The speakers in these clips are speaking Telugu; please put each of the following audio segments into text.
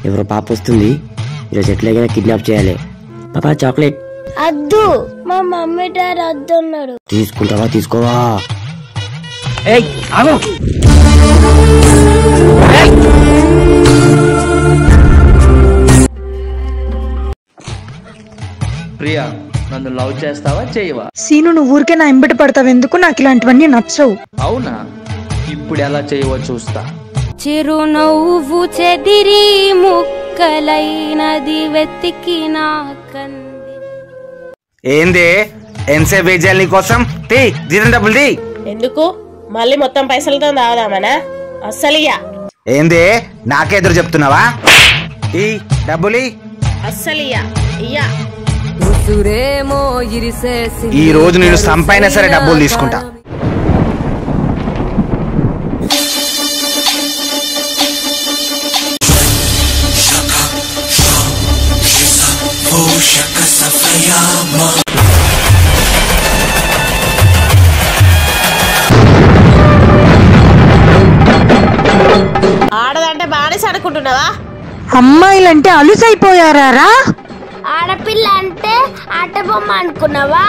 ఎవరో పాప వస్తుంది ఈరోజు ఎట్లయినా కిడ్నాప్ చేయాలి పాపా చాక్లెట్ అద్దు మా మమ్మీ డాడీ అద్దన్నారు తీసుకుంటావా తీసుకోవా ఏయ్ ఆగు ప్రియా నన్ను లవ్ చేస్తావా చేయవా సీను నువ్వు ఊరికే నా ఎంబటి పడతావు ఎందుకు నాకు ఇలాంటివన్నీ నచ్చవు అవునా ఇప్పుడు ఎలా చేయవో చూస్తా చిరునవ్వు చెదిరి ముక్కలైనది వెతికి నా కంది ఏంది ఎంతసేపు వెయిట్ చేయాలి నీకోసం తీ జీతం డబ్బులు తీ ఎందుకు మళ్ళీ మొత్తం పైసలతో తాగుదామనా అస్సలు ఇయ్య ఏంది నాకే ఎదురు చెప్తున్నావా ఈ డబ్బులు ఇయ్యి. అస్సలు ఇయ్య ఇయ్య ఈ రోజు నేను సంపైనా సరే డబ్బులు తీసుకుంటా ఆడదంటే బానిస అనుకుంటున్నావా అమ్మాయిలంటే అలుసైపోయారా ఆడపిల్ల అంటే ఆట బొమ్మ అనుకున్నావా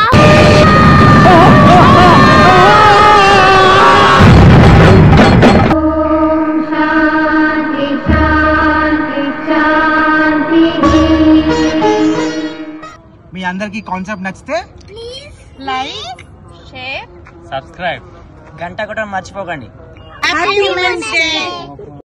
మీ అందరికి కాన్సెప్ట్ నచ్చితే గంట కూడా మర్చిపోకండి